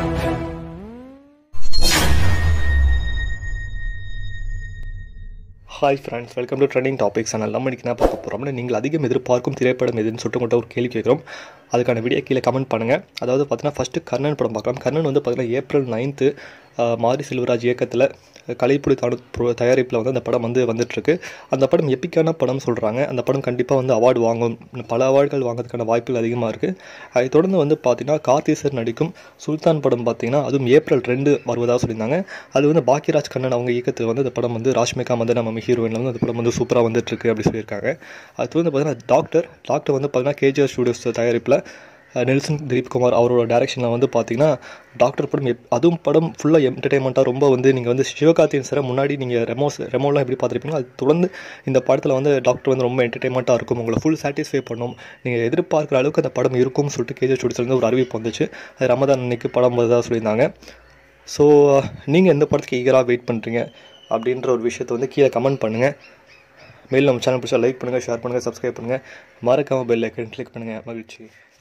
hi friends welcome to trending topics channel நம்ம இன்றைக்கி என்ன பார்க்க போகிறோம்னா நீங்கள் அதிகம் எதிர்பார்க்கும் திரைப்படம் எதுன்னு சொல்லிட்டு உங்கள்கிட்ட ஒரு கேள்வி கேட்குறோம் அதுக்கான வீடியோ கீழே கமெண்ட் பண்ணுங்கள் அதாவது பார்த்தீங்கன்னா ஃபஸ்ட்டு கர்ணன் படம் பார்க்கலாம் கர்ணன் வந்து பார்த்தீங்கன்னா ஏப்ரல் நைன்த்து மாரி செல்வராஜ் இயக்கத்தில் கலைப்புலி தானு தயாரிப்பில் வந்து அந்த படம் வந்து வந்துட்டுருக்கு அந்த படம் எப்பிக்கான படம் சொல்கிறாங்க அந்த படம் கண்டிப்பாக வந்து அவார்டு வாங்கும் பல அவார்டுகள் வாங்குறதுக்கான வாய்ப்புகள் அதிகமாக இருக்குது அதை தொடர்ந்து வந்து பார்த்தீங்கன்னா கார்த்தி சார் நடிக்கும் சுல்தான் படம் பார்த்தீங்கன்னா அதுவும் ஏப்ரல் ரெண்டு வருவதாக சொல்லியிருந்தாங்க அது வந்து பாக்கியராஜ் கண்ணன் அவங்க இயக்கத்தில் வந்து அந்த படம் வந்து ராஷ்மிகா வந்து நம்ம ஹீரோயின் வந்து அந்த படம் வந்து சூப்பராக வந்துட்டுருக்கு அப்படி சொல்லியிருக்காங்க அது வந்து பார்த்தீங்கன்னா டாக்டர் டாக்டர் வந்து பார்த்தீங்கன்னா கேஜிஆர் ஸ்டூடியோஸ் தயாரிப்பில் நெல்சன் திலீப் குமார் அவரோட டேரக்ஷனில் வந்து பார்த்தீங்கன்னா டாக்டர் படம் எப் அதுவும் படம் ஃபுல்லாக என்டர்டைன்மெண்ட்டாக ரொம்ப வந்து நீங்கள் வந்து சிவகார்த்தியன் சாரை முன்னாடி நீங்கள் ரெமோஸ் ரெமோலாம் எப்படி பார்த்துருப்பீங்களோ அது தொடர்ந்து இந்த படத்தில் வந்து டாக்டர் வந்து ரொம்ப என்டர்டைன்மெண்ட்டாக இருக்கும் உங்களை ஃபுல் சாட்டிஸ்ஃபை பண்ணும் நீங்கள் எதிர்பார்க்குற அளவுக்கு அந்த படம் இருக்கும்னு சொல்லிட்டு கேஜே ஸ்டூடியோஸ்லேருந்து ஒரு அறிவிப்பு வந்துச்சு அது ரமதான் அன்னைக்கு படம் வந்ததாக சொல்லியிருந்தாங்க ஸோ நீங்கள் எந்த படத்துக்கு ஈகராக வெயிட் பண்ணுறீங்க அப்படின்ற ஒரு விஷயத்தை வந்து கீழே கமெண்ட் பண்ணுங்கள் மேலும் நம்ம சேனல் பிடிச்சா லைக் பண்ணுங்கள் ஷேர் பண்ணுங்கள் சப்ஸ்கிரைப் பண்ணுங்கள் மறக்காமல் பெல் ஐக்கன் கிளிக் பண்ணுங்கள் மகிழ்ச்சி